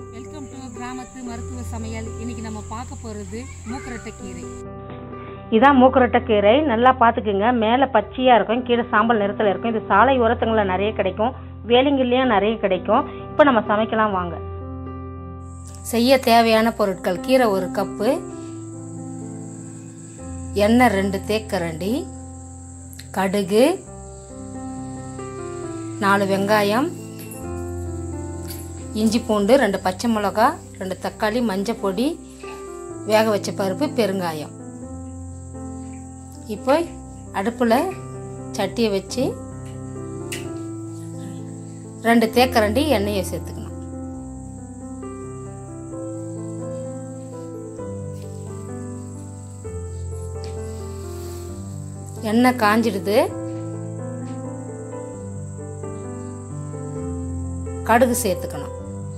welcome to கிராமத்து மருத்துவ சமையல் இன்னைக்கு நம்ம பார்க்க போகிறது மூக்கரட்டை கீரை இதான் மூக்குரட்டை கீரை நல்லா பார்த்துக்குங்க மேலே பச்சையாக இருக்கும் கீழே சாம்பல் நிறத்தில் இருக்கும் இது சாலை ஓரத்துங்களில் நிறைய கிடைக்கும் வேலிங்கிலையும் நிறைய கிடைக்கும் இப்போ நம்ம சமைக்கலாம் வாங்க செய்ய தேவையான பொருட்கள் கீரை ஒரு கப்பு எண்ணெய் ரெண்டு தேக்கரண்டி கடுகு நாலு வெங்காயம் இஞ்சி பூண்டு ரெண்டு பச்சை மிளகா ரெண்டு தக்காளி மஞ்சள் பொடி வேக வச்ச பருப்பு பெருங்காயம் இப்போ அடுப்பில் சட்டியை வச்சு ரெண்டு தேக்கரண்டி எண்ணெயை சேர்த்துக்கணும் எண்ணெய் காஞ்சிடுது கடுகு சேர்த்துக்கணும்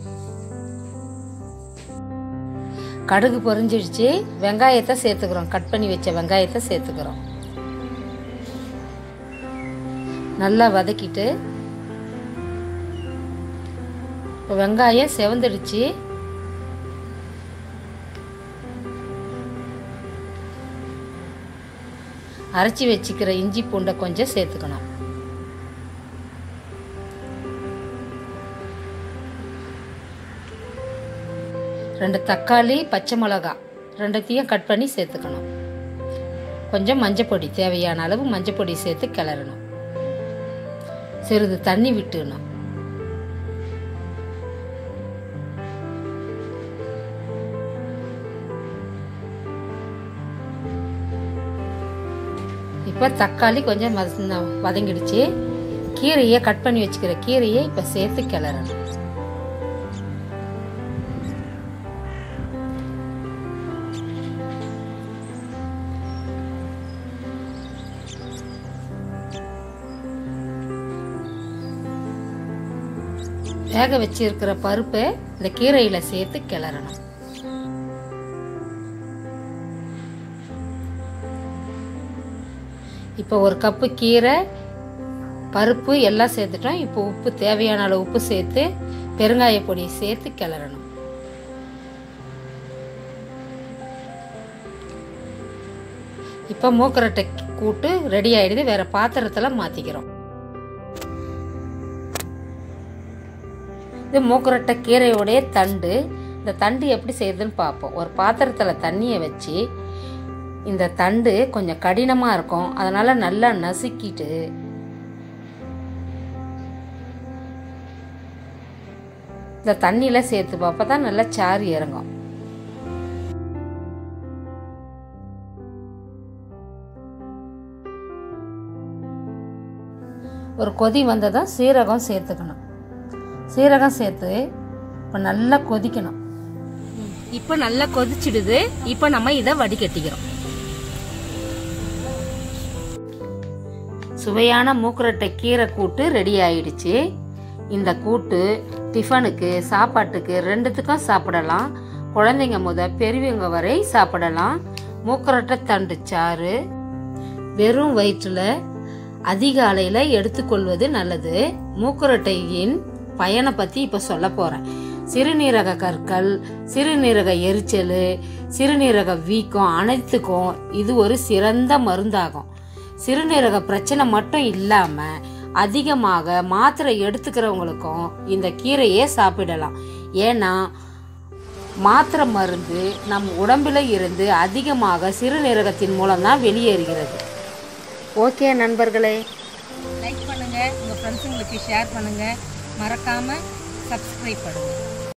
கடுகு பொரிஞ்சிடுச்சு வெங்காயத்தை சேர்த்துக்கிறோம் கட் பண்ணி வச்ச வெங்காயத்தை சேர்த்துக்கிறோம் நல்லா வதக்கிட்டு இப்போ வெங்காயம் செவந்துடுச்சு அரைச்சி வச்சுக்கிற இஞ்சி பூண்டை கொஞ்சம் சேர்த்துக்கணும் ரெண்டு தக்காளி பச்சை மிளகா ரெண்டுத்தையும் கட் பண்ணி சேர்த்துக்கணும் கொஞ்சம் மஞ்சப்பொடி தேவையான அளவு மஞ்சப்பொடி சேர்த்து கிளறணும் சிறிது தண்ணி விட்டுணும் இப்போ தக்காளி கொஞ்சம் வத- வதங்கிடுச்சு கீரையை கட் பண்ணி வச்சுக்கிற கீரையை இப்போ சேர்த்து கிளறணும் வேக வச்சிருக்கிற பருப்பை இந்த கீரையில சேர்த்து கிளறணும் இப்போ ஒரு கப்பு கீரை பருப்பு எல்லாம் சேர்த்துட்டோம் இப்போ உப்பு தேவையான அளவு உப்பு சேர்த்து பெருங்காய பொடி சேர்த்து கிளறணும் இப்போ மூக்கரட்டை கூட்டு ரெடி ஆயிடுது வேற பாத்திரத்தில் மாற்றிக்கிறோம் இது மூக்கரட்டை கீரையோடைய தண்டு இந்த தண்டு எப்படி செய்யுதுன்னு பார்ப்போம் ஒரு பாத்திரத்தில் தண்ணியை வச்சு இந்த தண்டு கொஞ்சம் கடினமாக இருக்கும் அதனால் நல்லா நசுக்கிட்டு இந்த தண்ணியில் சேர்த்து பார்ப்ப தான் நல்லா சாறு இறங்கும் ஒரு கொதி வந்ததும் சீரகம் சேர்த்துக்கணும் சீரகம் சேர்த்து இப்போ நல்லா கொதிக்கணும் இப்போ நல்லா கொதிச்சிடுது இப்போ நம்ம இதை வடிகட்டிக்கிறோம் சுவையான மூக்குரட்டை கீரை கூட்டு ரெடி ஆயிடுச்சு இந்த கூட்டு டிஃபனுக்கு சாப்பாட்டுக்கு ரெண்டுத்துக்கும் சாப்பிடலாம் குழந்தைங்க முத பெரியவங்க வரை சாப்பிடலாம் மூக்குரட்டை தண்டு சாறு வெறும் வயிற்றில் அதிகாலையில் எடுத்துக்கொள்வது நல்லது மூக்குரட்டையின் பயனை பற்றி இப்போ சொல்ல போகிறேன் சிறுநீரக கற்கள் சிறுநீரக எரிச்சல் சிறுநீரக வீக்கம் அனைத்துக்கும் இது ஒரு சிறந்த மருந்தாகும் சிறுநீரக பிரச்சனை மட்டும் இல்லாமல் அதிகமாக மாத்திரை எடுத்துக்கிறவங்களுக்கும் இந்த கீரையே சாப்பிடலாம் ஏன்னா மாத்திரை மருந்து நம் உடம்பில் இருந்து அதிகமாக சிறுநீரகத்தின் மூலம் தான் வெளியேறுகிறது ஓகே நண்பர்களே லைக் பண்ணுங்க உங்க ஃப்ரெண்ட்ஸுங்களுக்கு ஷேர் பண்ணுங்க மறக்காம சப்ஸ்கிரைப் பண்ணுங்க